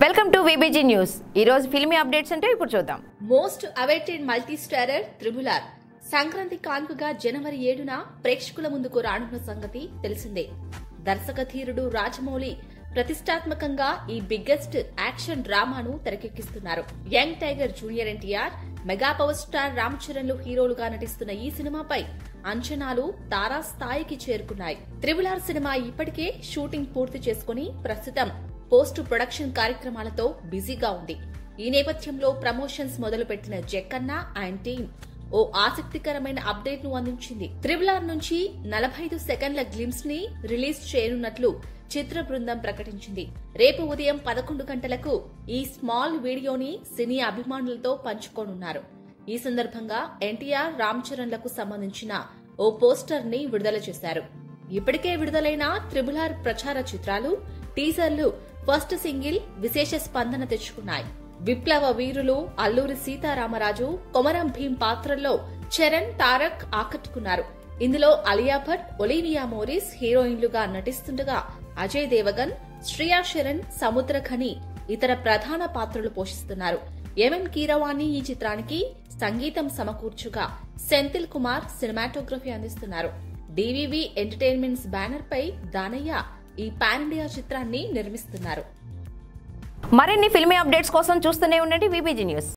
welcome to VBG news ఈ రోజు filmy updates అంటే ఇప్పుడు చూద్దాం మోస్ట్ అవైటెడ్ మల్టీ స్టారర్ త్రిబులార్ సంక్రాంతి కానుకగా జనవరి ఏడున ప్రేక్షకుల ముందుకు రానున్న సంగతి తెలిసిందే దర్శక ధీరుడు రాజమౌళి ప్రతిష్టాత్మకంగా ఈ బిగ్గెస్ట్ యాక్షన్ డ్రామాను తెరకెక్కిస్తున్నారు young tiger junior NTR mega power star Ram చరణ్లు హీరోలుగా నటిస్తున్న ఈ సినిమాపై అంచనాలు తారాస్థాయికి చేరుకున్నాయి త్రిబులార్ సినిమా ఇప్పటికే షూటింగ్ పూర్తి చేసుకుని ప్రస్తుతం పోస్ట్ ప్రొడక్షన్ కార్యక్రమాలతో బిజీగా ఉంది ఈ నేపథ్యంలో ప్రమోషన్స్ మొదలుపెట్టిన జక్కన్న అండ్ టీం ఓ ఆసక్తికరమైన అప్డేట్ ను అందించింది త్రిబులార్ నుంచి నలభై ఐదు సెకండ్ల గ్లిమ్స్ ని రిలీజ్ చేయనున్నట్లు చిత్ర బృందం ప్రకటించింది రేపు ఉదయం పదకొండు గంటలకు ఈ స్మాల్ వీడియోని సినీ అభిమానులతో పంచుకోనున్నారు ఈ సందర్భంగా ఎన్టీఆర్ రామ్ చరణ్లకు సంబంధించిన ఓ పోస్టర్ ని విడుదల చేశారు ఇప్పటికే విడుదలైన త్రిబులార్ ప్రచార చిత్రాలు టీజర్లు ఫస్ట్ సింగిల్ విశేష స్పందన తెచ్చుకున్నాయి విప్లవ వీరులు అల్లూరి సీతారామరాజు కొమరం భీం పాత్రల్లో చరణ్ తారక్ ఆకట్టుకున్నారు ఇందులో అలియా భట్ ఒలీవియా మోరిస్ హీరోయిన్లుగా నటిస్తుండగా అజయ్ దేవగన్ శ్రియా శరణ్ సముద్రఖని ఇతర ప్రధాన పాత్రలు పోషిస్తున్నారు ఎంఎం కీరవాణి ఈ చిత్రానికి సంగీతం సమకూర్చుగా సెంథిల్ కుమార్ సినిమాటోగ్రఫీ అందిస్తున్నారు డివివి ఎంటర్టైన్మెంట్స్ బ్యానర్ పై దానయ్య ఈ పాన్ ఇండియా చిత్రాన్ని నిర్మిస్తున్నారు మరిన్ని ఫిల్మీ అప్డేట్స్ కోసం చూస్తూనే ఉండండి విబిజీ న్యూస్